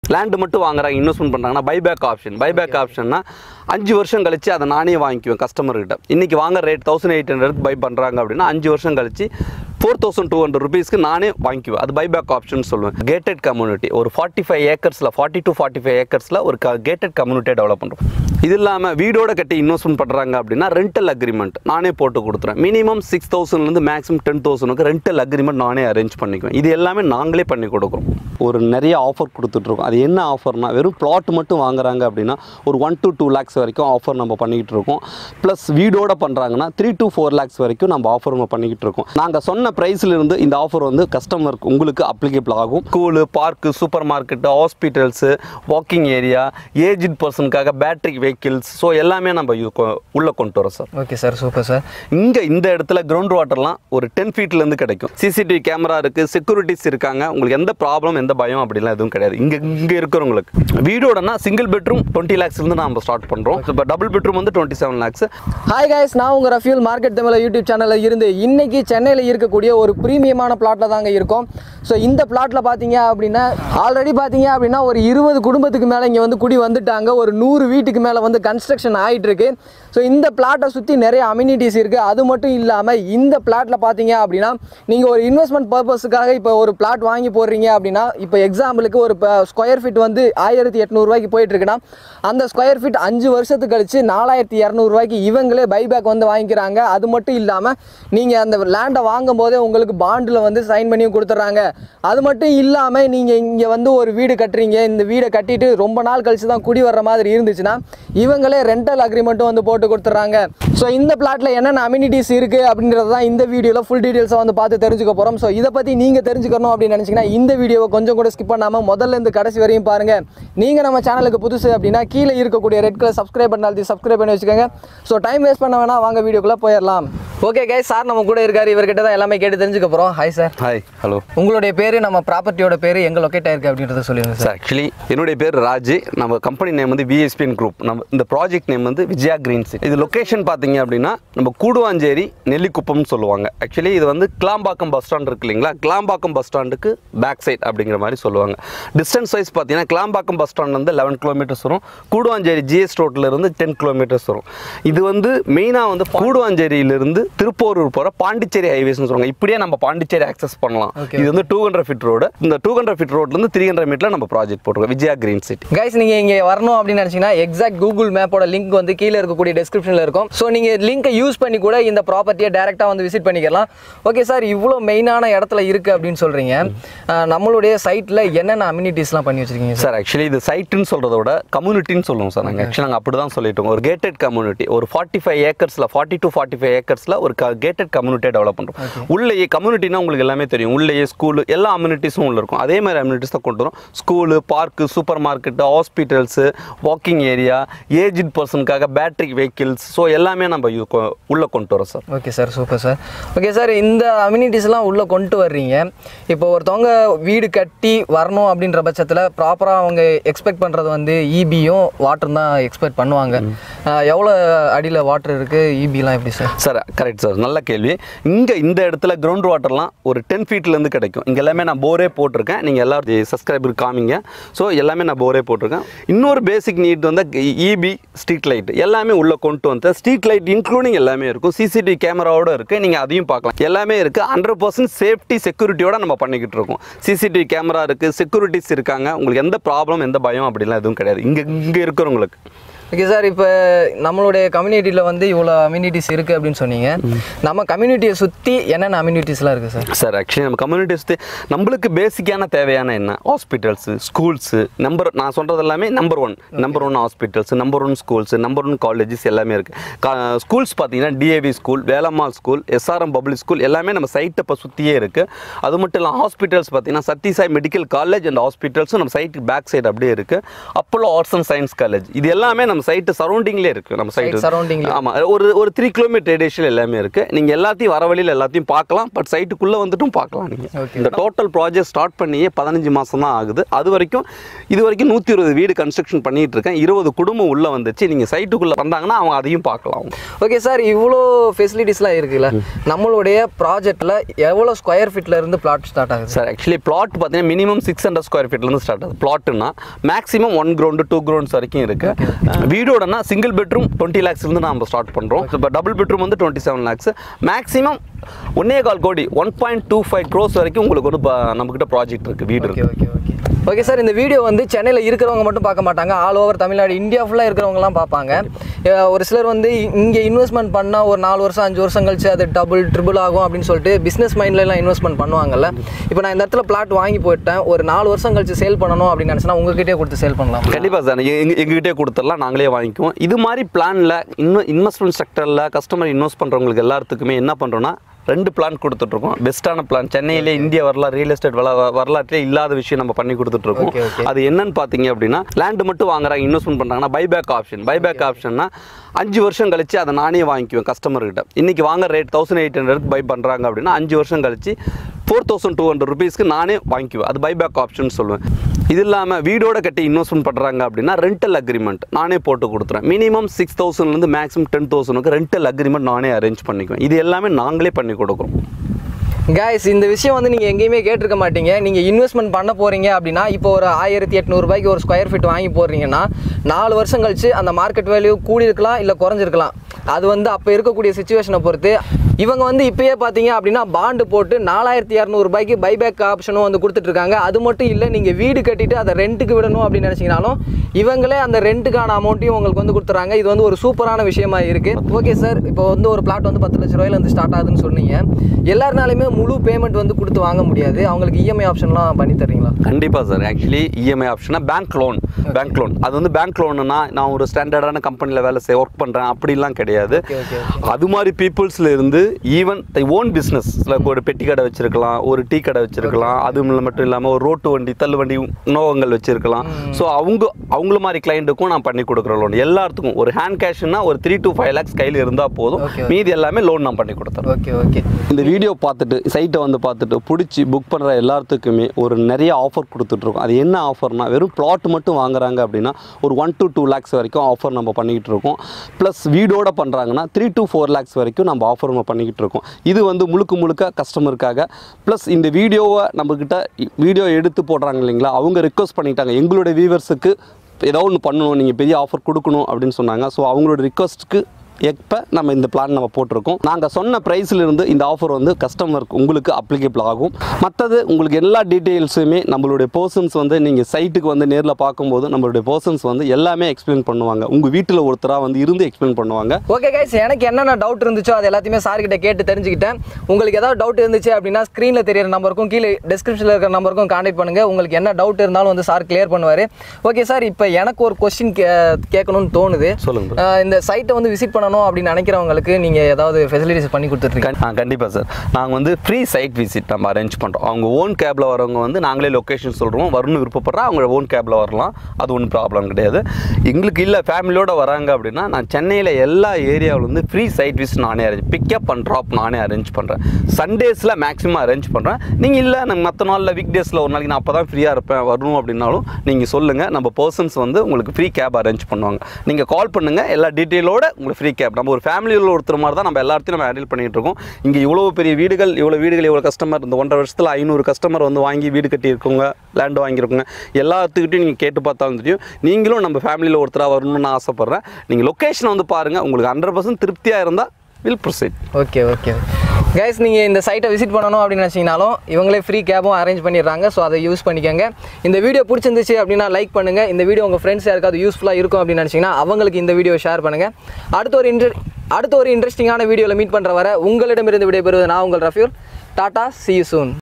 Land மட்டும் வாங்குறாங்க investment பண்ணுறாங்கன்னா பைபேக் ஆப்ஷன் பைபேக் ஆப்ஷன்னா அஞ்சு வருஷம் கழிச்சு அதை நானே வாங்கிக்குவேன் கஸ்டமர்கிட்ட இன்றைக்கி வாங்க rate thousand eight hundred buy பண்ணுறாங்க அப்படின்னா அஞ்சு வருஷம் கழிச்சு ஃபோர் தௌசண்ட் டூ ஹண்ட்ரட் ருபீஸ்க்கு நானே வாங்கிக்குவேன் அது பைபேக் ஆப்ஷன் சொல்லுவேன் கேட்டட் கம்யூனிட்டி ஒரு ஃபார்ட்டி ஃபைவ் ஏக்கர்ஸில் ஃபார்ட்டி டு ஃபார்ட்டி ஃபைவ் ஏக்கர்ஸில் ஒரு கேட்டட் கம்யூனிட்டியை டெவலப் பண்ணுறோம் இது இல்லாமல் வீடோட கட்டி இன்வெஸ்ட்மெண்ட் பண்ணுறாங்க அப்படின்னா ரெண்டல் அக்ரிமெண்ட் நானே போட்டு கொடுத்துறேன் மினிமம் சிக்ஸ் தௌசண்ட்லேருந்து மேக்ஸிமம் டென் தௌசண்ட்க்கு ரெண்டல் அக்ரிமெண்ட் நானே அரேஞ்ச் பண்ணிக்குவேன் இது எல்லாமே நாங்களே பண்ணி கொடுக்குறோம் ஒரு நிறைய ஆஃபர் கொடுத்துட்ருக்கோம் அது என்ன ஆஃபர்னா வெறும் பிளாட் மட்டும் வாங்குறாங்க அப்படின்னா ஒரு ஒன் to டூ லேக்ஸ் வரைக்கும் ஆஃபர் நம்ம பண்ணிக்கிட்டு இருக்கோம் ப்ளஸ் வீடோட பண்ணுறாங்கன்னா த்ரீ to ஃபோர் லேக்ஸ் வரைக்கும் நம்ம ஆஃபர் நம்ம பண்ணிக்கிட்டு இருக்கோம் நாங்கள் சொன்ன ப்ரைஸ்ல இருந்து இந்த ஆஃபர் வந்து கஸ்டமருக்கு உங்களுக்கு அப்ளிகபிள் ஆகும் school park supermarket hospitals walking area aged பர்சனுக்காக பேட்டரி வெஹிக்கிள்ஸ் ஸோ எல்லாமே நம்ம இது கொ- உள்ள கொண்டு வரோம் sir okay sir super sir இங்கே இந்த இடத்துல கிரவுண்ட் வாட்டர்லாம் ஒரு டென் ஃபீட்லேருந்து கிடைக்கும் சிசிடிவி கேமரா இருக்குது செக்யூரிட்டிஸ் இருக்காங்க உங்களுக்கு எந்த ப்ராப்ளம் எந்த பயம் அப்படிலாம் எதுவும் கிடையாது இங்கே இங்கே இருக்கிறவங்களுக்கு வீடோடனா சிங்கிள் பெட்ரூம் டுவெண்ட்டி லேக்ஸ்லேருந்து நம்ம ஸ்டார்ட் பண்ணுறோம் இப்போ டபுள் பெட்ரூம் வந்து twenty seven lakhs hi guys நான் உங்கள் ரஃபியூல் மார்க்கெட் தமிழ் யூடியூப் சேனலில் இருந்து இன்னைக்கு சென்னையில் இருக்கக்கூடிய ஒரு ப்ரீமியமான பிளாட்டில் தாங்க இருக்கோம் ஸோ இந்த பிளாட்டில் பார்த்தீங்க அப்படின்னா ஆல்ரெடி பார்த்தீங்க அப்படின்னா ஒரு இருபது குடும்பத்துக்கு மேலே இங்கே வந்து குடி வந்துட்டாங்க ஒரு நூறு வீட்டுக்கு மேலே வந்து கன்ஸ்ட்ரக்ஷன் ஆகிட்டு இருக்கு ஸோ இந்த பிளாட்டை சுற்றி நிறைய அம்யூனிட்டிஸ் இருக்குது அது மட்டும் இல்லாமல் இந்த பிளாட்டில் பார்த்தீங்க அப்படின்னா நீங்கள் ஒரு இன்வெஸ்ட்மெண்ட் பர்பஸுக்காக இப்போ ஒரு பிளாட் வாங்கி போடுறீங்க அப்படின்னா இப்போ எக்ஸாம்பிளுக்கு ஒரு ஸ்கொயர் ஃபீட் வந்து ஆயிரத்தி எட்நூறுவாய்க்கு போயிட்டு இருக்குன்னா அந்த ஸ்கொயர் ஃபீட் அஞ்சு வருஷத்துக்கு கழிச்சு நாலாயிரத்தி இரநூறுவாய்க்கு இவங்களே பைபேக் வந்து வாங்கிக்கிறாங்க அது மட்டும் இல்லாமல் நீங்கள் அந்த லேண்டை வாங்கும் போதே உங்களுக்கு பாண்டில் வந்து சைன் பண்ணியும் கொடுத்துட்றாங்க அது மட்டும் இல்லாமல் நீங்கள் இங்கே வந்து ஒரு வீடு கட்டுறீங்க இந்த வீடை கட்டிட்டு ரொம்ப நாள் கழிச்சு தான் குடி வர்ற மாதிரி இருந்துச்சுன்னா இவங்களே ரெண்டல் அக்ரிமெண்ட்டும் வந்து போட்டு கொடுத்துட்றாங்க ஸோ இந்த பிளாட்டில் என்னென்ன அம்யூனிட்டிஸ் இருக்குது அப்படின்றது தான் இந்த வீடியோவில் ஃபுல் டீட்டெயில்ஸை வந்து பார்த்து தெரிஞ்சுக்க போகிறோம் ஸோ இதை பற்றி நீங்கள் தெரிஞ்சுக்கணும் அப்படின்னு நினச்சிங்கன்னா இந்த வீடியோவை கொஞ்சம் கூட ஸ்கிப் பண்ணாமல் முதல்ல இருந்து கடைசி வரையும் பாருங்கள் நீங்கள் நம்ம சேனலுக்கு புதுசு அப்படின்னா கீழே இருக்கக்கூடிய ரெட் கலர் சப்ஸ்கிரைப் பண்ணி அழுத்தி சப்ஸ்கிரைப் பண்ணி வச்சுக்கோங்க ஸோ டைம் வேஸ்ட் பண்ண வேணாம் வாங்க வீடியோக்குள்ளே போயிடலாம் ஓகே கை சார் நம்ம கூட இருக்காரு இவர்கிட்ட தான் எல்லாமே கேட்டு தெரிஞ்சுக்க போகிறோம் ஹாய் சார் ஹாய் ஹலோ உங்களுடைய பேர் நம்ம ப்ராப்பர்ட்டியோட பேர் எங்கே லொக்கேட் ஆயிருக்கு அப்படின்றத சொல்லிடுங்க சார் சார் ஆக்சுவலி என்னுடைய பேர் ராஜ் நம்ம கம்பெனி நேம் வந்து விஎஸ்பிஎன் குரூப் நம்ம இந்த ப்ராஜெக்ட் நேம் வந்து விஜயா கிரீன் சிட்டி இது லொகேஷன் பார்த்தீங்க அப்படின்னா நம்ம கூடுவாஞ்சேரி நெல்லிக்குப்பம்னு சொல்லுவாங்க ஆக்சுவலி இது வந்து கிளாம்பாக்கம் பஸ் ஸ்டாண்ட் இருக்கு இல்லைங்களா கிளாம்பாக்கம் பஸ் ஸ்டாண்டுக்கு பேக் சைட் அப்படிங்கிற மாதிரி சொல்லுவாங்க டிஸ்டன்ஸ் வைஸ் பார்த்தீங்கன்னா கிளாம்பாக்கம் பஸ் ஸ்டாண்ட் வந்து லெவன் கிலோமீட்டர்ஸ் வரும் கூடுவாஞ்சேரி ஜிஎஸ் ரோட்ல இருந்து டென் கிலோமீட்டர்ஸ் வரும் இது வந்து மெயினாக வந்து கூடுவாஞ்சேரியிலிருந்து திருப்போரூர் போகிற பாண்டிச்சேரி ஹைவேஸ்னு சொல்லுவாங்க இப்படியே நம்ம பாண்டிச்சேரி ஆக்சஸ் பண்ணலாம் Okay. இது வந்து டூ ஹண்ட்ரட் ஃபிட் ரோடு இந்த டூ ஹண்ட்ரட் ஃபிட் ரோட்லேருந்து த்ரீ ஹண்ட்ரட் மீட்டரில் நம்ம ப்ராஜெக்ட் போட்டிருக்கோம் விஜயா கிரீன் சிட்டி கைஸ் நீங்கள் இங்கே வரணும் அப்படின்னு நினச்சிங்கன்னா எக்ஸாக்ட் கூகுள் மேப்போட லிங்க் வந்து கீழே இருக்கக்கூடிய டெஸ்கிரிப்ஷனில் இருக்கும் ஸோ நீங்கள் லிங்கை யூஸ் பண்ணி கூட இந்த ப்ராப்பர்ட்டியை டேரெக்டாக வந்து விசிட் பண்ணிக்கலாம் ஓகே சார் இவ்வளோ மெயினான இடத்துல இருக்குது அப்படின்னு சொல்கிறீங்க நம்மளுடைய சைட்டில் என்னென்ன அம்யூனிட்டிஸ்லாம் பண்ணி வச்சுருக்கீங்க சார் சார் ஆக்சுவலி இது சைட்டுன்னு சொல்கிறத விட கம்யூனிட்டின்னு சொல்லுவோம் சார் நாங்கள் ஆக்சுவலி நாங்கள் அப்படி தான் சொல்லிட்டோம் ஒரு கேட்டட் கம்யூனிட்டி ஒரு ஃபார்ட்டி ஃபைவ் ஏக்கர்ஸில் ஃபார்ட்டி டு ஃபார்ட்டி ஃபைவ் ஏக்கர்ஸில் ஒரு கேட்டட் கம்யூனிட்டியை டெவலப் பண்ணுறோம் உள்ளேயே கம்யூனிட்டினா உங்களுக்கு எல்லாமே தெரியும் உள்ளேயே ஸ்கூலு எல்லா அம்யூனிட்டிஸும் உள்ள இருக்கும் அதே மாதிரி அம்யூனிட்டிஸ் தான் கொண்டு வரோம் school park supermarket hospitals walking area aged பர்சனுக்காக பேட்டரி வெஹிக்கிள்ஸ் ஸோ எல்லாமே நம்ம இது கொ- உள்ள கொண்டு வரோம் sir okay sir super sir okay sir இந்த அம்யூனிட்டிஸ்லாம் உள்ளே கொண்டு வர்றீங்க இப்போ ஒருத்தவங்க வீடு கட்டி வரணும் அப்படின்ற பட்சத்தில் ப்ராப்பராக அவங்க எக்ஸ்பெக்ட் பண்ணுறது வந்து இபியும் வாட்டரும் தான் எக்ஸ்பெக்ட் பண்ணுவாங்க அஹ், எவ்வளோ அடியில் வாட்டர் இருக்குது இபிலாம் எப்படி சார் சார் கரெக்ட் சார் நல்ல கேள்வி இங்கே இந்த இடத்துல கிரவுண்ட் வாட்டர்லாம் ஒரு டென் ஃபீட்லேருந்து கிடைக்கும் இங்கே எல்லாமே நான் போரே போட்டிருக்கேன் நீங்கள் எல்லாரும் சப்ஸ்கிரைபர் காமிங்க ஸோ எல்லாமே நான் போரே போட்டிருக்கேன் இன்னொரு பேசிக் நீட் வந்து இபி ஸ்ட்ரீட் லைட் எல்லாமே உள்ளே கொண்டு வந்து ஸ்ட்ரீட் லைட் இன்க்ளூடிங் எல்லாமே இருக்கும் சிசிடிவி கேமராவோட இருக்குது நீங்கள் அதையும் பார்க்கலாம் எல்லாமே இருக்குது ஹண்ட்ரட் பர்சன்ட் சேஃப்டி செக்யூரிட்டியோட நம்ம பண்ணிக்கிட்டு இருக்கோம் சிசிடிவி கேமரா இருக்குது செக்யூரிட்டிஸ் இருக்காங்க உங்களுக்கு எந்த ப்ராப்ளம் எந்த பயம் அப்படிலாம் எதுவும் கிடையாது இங்கே இங்கே இருக்கிறவங்களுக்கு ஓகே சார் இப்போ நம்மளுடைய கம்யூனிட்டியில் வந்து இவ்வளோ அம்யூனிட்டிஸ் இருக்குது அப்படின்னு சொன்னீங்க நம்ம கம்யூனிட்டியை சுற்றி என்னென்ன அம்யூனிட்டிஸ்லாம் இருக்குது சார் சார் ஆக்சுவலி நம்ம கம்யூனிட்டி சுற்றி நம்மளுக்கு பேசிக்கான தேவையான என்ன ஹாஸ்பிட்டல்ஸு ஸ்கூல்ஸு நம்பர் நான் சொல்கிறது எல்லாமே number one number one hospitals number one schools number one colleges எல்லாமே இருக்குது ஸ்கூல்ஸ் பார்த்தீங்கன்னா DAV school Velammal school SRM public school எல்லாமே நம்ம சைட்டை இப்போ சுற்றியே இருக்குது அது மட்டும் இல்லாமல் ஹாஸ்பிட்டல்ஸ் பார்த்தீங்கன்னா சத்யசாய் மெடிக்கல் காலேஜ் அண்ட் ஹாஸ்பிட்டல்ஸும் நம்ம சைட்டுக்கு பேக் சைடு அப்படியே இருக்குது Apollo arts and science college இது எல்லாமே நம்ம நம்ம சைட்டு சரௌண்டிங்லேயே இருக்குது நம்ம சைட்டு surrounding ல. ஆமாம் ஒரு ஒரு த்ரீ கிலோமீட்டர் ரேடியேஷன் எல்லாமே இருக்குது நீங்கள் எல்லாத்தையும் வர வழியில் எல்லாத்தையும் பார்க்கலாம் பட் சைட்டுக்குள்ளே வந்துட்டும் பார்க்கலாம் நீங்கள் Okay. இந்த டோட்டல் ப்ராஜெக்ட் ஸ்டார்ட் பண்ணியே பதினஞ்சு மாதம் தான் ஆகுது அது வரைக்கும் இது வரைக்கும் நூற்றி இருபது வீடு கன்ஸ்ட்ரக்ஷன் பண்ணிட்டு இருக்கேன் இருபது குடும்பம் உள்ளே வந்துச்சு நீங்கள் சைட்டுக்குள்ளே வந்தாங்கன்னா அவங்க அதையும் பார்க்கலாம் ஓகே சார் இவ்வளோ ஃபெசிலிட்டிஸ்லாம் இருக்குல்ல நம்மளுடைய ப்ராஜெக்ட்டில் எவ்வளோ ஸ்கொயர் ஃபீட்ல இருந்து பிளாட் ஸ்டார்ட் ஆகுது சார் ஆக்சுவலி பிளாட் பார்த்தீங்கன்னா மினிமம் சிக்ஸ் ஹண்ட்ரட் ஸ்கொயர் ஃபீட்லேருந்து ஸ்டார்ட் ஆகுது பிளாட்னா maximum one ground two grounds வரைக்கும் இருக்கு வீடோடனா சிங்கிள் பெட்ரூம் டுவெண்ட்டி லேக்ஸ்லேருந்து நம்ம ஸ்டார்ட் பண்ணுறோம் இப்போ டபுள் பெட்ரூம் வந்து டுவெண்ட்டி செவன் லேக்ஸ் மேக்ஸிமம் ஒன்னே கால் கோடி one point two five crores வரைக்கும் உங்களுக்கு வந்து ப- நம்மக்கிட்ட ப்ராஜெக்ட் இருக்குது வீடு ஓகே இருக்கு ஓகே ஓகே ஓகே சார் இந்த வீடியோ வந்து சென்னையில் இருக்கிறவங்க மட்டும் பார்க்க மாட்டாங்க ஆல் ஓவர் தமிழ்நாடு இந்தியா ஃபுல்லாக இருக்கிறவங்கலாம் பார்ப்பாங்க அஹ் ஒரு சிலர் வந்து இங்கே இன்வெஸ்ட்மெண்ட் பண்ணால் ஒரு நாலு வருஷம் அஞ்சு வருஷம் கழிச்சு அது டபுள் ட்ரிபிள் ஆகும் அப்படின்னு சொல்லிட்டு பிஸ்னஸ் மைண்ட்லலாம் இன்வெஸ்ட்மெண்ட் பண்ணுவாங்கல்ல இப்போ நான் இந்த இடத்துல பிளாட் வாங்கி போயிட்டேன் ஒரு நாலு வருஷம் கழிச்சு சேல் பண்ணணும் அப்படின்னு நினச்சினா உங்ககிட்டயே கொடுத்து சேல் பண்ணலாம் கண்டிப்பாக சார் எங்க எங்ககிட்டே கொடுத்துடலாம் நாங்களே வாங்கிக்குவோம் இது மாதிரி பிளானில் இன்னும் இன்வெஸ்ட்மெண்ட் செக்டரில் கஸ்டமர் இன்வெஸ்ட் பண்ணுறவங்களுக்கு எல்லாத்துக்குமே என்ன பண்ணுறோன்னா ரெண்டு பிளான் கொடுத்துட்ருக்கோம் பெஸ்ட்டான பிளான் சென்னையிலே இந்திய வரலாறு ரியல் எஸ்டேட் வள வரலாற்றிலே இல்லாத விஷயம் நம்ம பண்ணி கொடுத்துட்ருக்கோம் Okay, okay. அது என்னன்னு பார்த்தீங்க அப்படின்னா லேண்டு மட்டும் வாங்குறாங்க இன்வெஸ்ட்மெண்ட் பண்ணுறாங்கன்னா பைபேக் ஆப்ஷன் பைபேக் ஆப்ஷன்னா அஞ்சு வருஷம் கழிச்சு அதை நானே வாங்கிக்குவேன் கஸ்டமர்கிட்ட இன்னைக்கு வாங்க rate thousand eight hundred buy பண்ணுறாங்க அப்படின்னா அஞ்சு வருஷம் கழிச்சு ஃபோர் தௌசண்ட் டூ ஹண்ட்ரட் ருபீஸ்க்கு நானே வாங்கிக்குவேன் அது பைபேக் ஆப்ஷன் சொல்லுவேன் இது இல்லாமல் வீடோட கட்டி இன்வெஸ்ட்மெண்ட் பண்ணுறாங்க அப்படின்னா ரெண்டல் அக்ரிமெண்ட் நானே போட்டு கொடுத்துறேன் மினிமம் சிக்ஸ் தௌசண்ட்லேருந்து மேக்ஸிமம் டென் தௌசண்ட்க்கு ரெண்டல் அக்ரிமெண்ட் நானே அரேஞ்ச் பண்ணிக்குவேன் இது எல்லாமே நாங்களே பண்ணி கொடுக்குறோம் கைஸ் இந்த விஷயம் வந்து நீங்கள் எங்கேயுமே கேட்டிருக்க மாட்டீங்க நீங்கள் இன்வெஸ்ட்மெண்ட் பண்ண போகிறீங்க அப்படின்னா இப்போ ஒரு ஆயிரத்தி எட்நூறுபாய்க்கு ஒரு ஸ்கொயர் ஃபீட் வாங்கி போடுறீங்கன்னா நாலு வருஷம் கழிச்சு அந்த மார்க்கெட் வேல்யூ கூடியிருக்கலாம் இல்லை குறைஞ்சிருக்கலாம் அது வந்து அப்போ இருக்கக்கூடிய சுச்சுவேஷனை பொறுத்து இவங்க வந்து இப்பயே பார்த்தீங்க அப்படின்னா பாண்டு போட்டு நாலாயிரத்தி இரநூறுபாய்க்கு பைபேக் ஆப்ஷனும் வந்து கொடுத்துட்ருக்காங்க அது மட்டும் இல்லை நீங்கள் வீடு கட்டிட்டு அதை ரெண்ட்டுக்கு விடணும் அப்படின்னு நினச்சிங்கனாலும் இவங்களே அந்த ரெண்ட்டுக்கான அமௌண்ட்டையும் உங்களுக்கு வந்து கொடுத்துறாங்க இது வந்து ஒரு சூப்பரான விஷயமா இருக்குது ஓகே சார் இப்போ வந்து ஒரு பிளாட் வந்து பத்து லட்ச ரூபாயில வந்து ஸ்டார்ட் ஆகுதுன்னு சொன்னீங்க எல்லாருனாலுமே முழு பேமெண்ட் வந்து கொடுத்து வாங்க முடியாது அவங்களுக்கு இஎம்ஐ ஆப்ஷன்லாம் பண்ணி தர்றீங்களா கண்டிப்பாக சார் ஆக்சுவலி இஎம்ஐ ஆப்ஷனாக பேங்க் லோன் பேங்க் லோன் அது வந்து பேங்க் லோனுனா நான் ஒரு ஸ்டாண்டர்டான கம்பெனியில் வேலை செய்ய ஒர்க் பண்ணுறேன் அப்படிலாம் கிடையாது ஓகே ஓகே அது மாதிரி பீப்புள்ஸில் இருந்து ஈவன் தை ஓன் பிஸ்னஸ் ஒரு பெட்டி கடை வச்சிருக்கலாம் ஒரு டீ கடை வச்சிருக்கலாம் அது மட்டும் இல்லாமல் ஒரு ரோட்டு வண்டி தள்ளு வண்டி உணவகங்கள் வச்சிருக்கலாம் ஸோ அவங்க அவங்கள மாதிரி கிளைண்ட்டுக்கும் நான் பண்ணி கொடுக்குற லோன் எல்லாத்துக்கும் ஒரு ஹேண்ட் கேஷ்னா ஒரு த்ரீ to ஃபைவ் லேக்ஸ் கையில் இருந்தால் போதும் Okay, மீதி எல்லாமே லோன் நான் பண்ணி கொடுத்துறேன் ஓகே ஓகே இந்த வீடியோ பார்த்துட்டு சைட்டை வந்து பார்த்துட்டு பிடிச்சி புக் பண்ணுற எல்லாத்துக்குமே ஒரு நிறைய ஆஃபர் கொடுத்துட்ருக்கோம் அது என்ன ஆஃபர்னா வெறும் பிளாட் மட்டும் வாங்குறாங்க அப்படின்னா ஒரு ஒன் to டூ லேக்ஸ் வரைக்கும் ஆஃபர் நம்ம பண்ணிக்கிட்டு இருக்கோம் ப்ளஸ் வீடோட பண்ணுறாங்கன்னா த்ரீ to ஃபோர் லேக்ஸ் வரைக்கும் நம்ம ஆஃபர் நம்ம பண்ணிக்கிட்டு இருக்கோம் இது வந்து முழுக்க முழுக்க கஸ்டமருக்காக ப்ளஸ் இந்த வீடியோவை நம்மக்கிட்ட வீடியோ எடுத்து போடுறாங்க இல்லைங்களா அவங்க ரிக்வஸ்ட் பண்ணிட்டாங்க எங்களுடைய வியூவர்ஸுக்கு ஏதோ ஒன்று பண்ணணும் நீங்கள் பெரிய ஆஃபர் கொடுக்கணும் அப்படின்னு சொன்னாங்க ஸோ அவங்களோட ரிக்வஸ்ட்டுக்கு எப்போ நம்ம இந்த பிளான் நம்ம போட்டிருக்கோம் நாங்கள் சொன்ன ப்ரைஸில் இருந்து இந்த ஆஃபர் வந்து கஸ்டமருக்கு உங்களுக்கு அப்ளிகேபிள் ஆகும் மற்றது உங்களுக்கு எல்லா டீட்டெயில்ஸுமே நம்மளுடைய பர்சன்ஸ் வந்து நீங்கள் சைட்டுக்கு வந்து நேரில் பார்க்கும்போது நம்மளுடைய பர்சன்ஸ் வந்து எல்லாமே எக்ஸ்பிளைன் பண்ணுவாங்க உங்கள் வீட்டில் ஒருத்தராக வந்து இருந்து எக்ஸ்பிளைன் பண்ணுவாங்க ஓகே கைஸ் எனக்கு என்னென்ன டவுட் இருந்துச்சோ அது எல்லாத்தையுமே சார் கிட்ட கேட்டு தெரிஞ்சுக்கிட்டேன் உங்களுக்கு ஏதாவது டவுட் இருந்துச்சு அப்படின்னா ஸ்க்ரீனில் தெரியற நம்பருக்கும் கீழே டிஸ்கிரிப்ஷனில் இருக்கிற நம்பருக்கும் கான்டாக்ட் பண்ணுங்க உங்களுக்கு என்ன டவுட் இருந்தாலும் வந்து சார் கிளியர் பண்ணுவார் ஓகே சார் இப்போ எனக்கு ஒரு கொஸ்டின் கே கேட்கணும்னு தோணுது சொல்லுங்க bro. அஹ் இந்த சைட்டை வந்து விசிட் பண்ணணும் அப்படின்னு நினைக்கிறவங்களுக்கு நீங்கள் ஏதாவது ஃபெசிலிட்டிஸ் பண்ணி கொடுத்துட்ருக்கீங்க கண்- ஆ கண்டிப்பாக சார் நாங்கள் வந்து ஃப்ரீ சைட் விசிட் நம்ம அரேஞ்ச் பண்ணுறோம் அவங்க ஓன் கேபில் வரவங்க வந்து நாங்களே லொக்கேஷன் சொல்கிறோம் வரணும்னு விருப்பப்படுறா அவங்க ஓன் கேபில் வரலாம் அது ஒன்றும் ப்ராப்ளம் கிடையாது எங்களுக்கு இல்லை ஃபேமிலியோட வராங்க அப்படின்னா நான் சென்னையில் எல்லா ஏரியாவில் வந்து ஃப்ரீ சைட் விசிட் நானே அரேஞ்ச் பிக்கப் அண்ட் ட்ராப் நானே அரேஞ்ச் பண்ணுறேன் சண்டேஸில் மேக்ஸிமம் அரேஞ்ச் பண்ணுறேன் நீங்கள் இல்லை நான் மற்ற நாளில் வீக் டேஸில் ஒரு நாளைக்கு நான் அப்போ தான் ஃப்ரீயாக இருப்பேன் வரணும் அப்படின்னாலும் நீங்கள் சொல்லுங்கள் நம்ம பர்சன்ஸ் வந்து உங்களுக்கு ஃப்ரீ கேப் அரேஞ்ச் பண்ணுவாங்க நீங்கள் கால் பண்ணுங்கள் எல்லா டீட்டெயிலோட உங்களுக்கு ஃப்ரீ கேப் நம்ம ஒரு ஃபேமிலியில் ஒருத்தர் மாதிரி தான் நம்ம எல்லாத்தையும் நம்ம ஹேண்டில் பண்ணிட்டு இருக்கோம் இங்கே இவ்வளோ பெரிய வீடுகள் இவ்வளோ வீடுகள் இவ்வளோ கஸ்டமர் இந்த ஒன்றரை வருஷத்தில் ஐநூறு கஸ்டமர் வந்து வாங்கி வீடு கட்டியிருக்கோங்க லேண்ட் வாங்கியிருக்கோங்க எல்லாத்துக்கிட்டையும் நீங்கள் கேட்டு பார்த்தாலும் தெரியும் நீங்களும் நம்ம ஃபேமிலியில் ஒருத்தராக வரணும்னு நான் ஆசைப்பட்றேன் நீங்கள் லொக்கேஷனை வந்து பாருங்கள் உங்களுக்கு ஹண்ட்ரட் பர்சன்ட் திருப்தியாக இருந்தால் will proceed okay okay guys நீங்கள் இந்த சைட்டை விசிட் பண்ணணும் அப்படின்னு நினச்சிங்கனாலும் இவங்களே ஃப்ரீ கேபும் அரேஞ்ச் பண்ணிடுறாங்க ஸோ அதை யூஸ் பண்ணிக்கோங்க இந்த வீடியோ பிடிச்சிருந்துச்சு அப்படின்னா லைக் பண்ணுங்கள் இந்த வீடியோ உங்கள் ஃப்ரெண்ட்ஸ் யாருக்காவது யூஸ்ஃபுல்லாக இருக்கும் அப்படின்னு நினச்சிங்கன்னா அவங்களுக்கு இந்த வீடியோ ஷேர் பண்ணுங்கள் அடுத்த ஒரு இன்ட்ரெ அடுத்த ஒரு இன்ட்ரெஸ்டிங்கான வீடியோவில் மீட் பண்ணுற வர உங்களிடமிருந்து விடைபெறுவது நான் உங்கள் Rafiul tata see you soon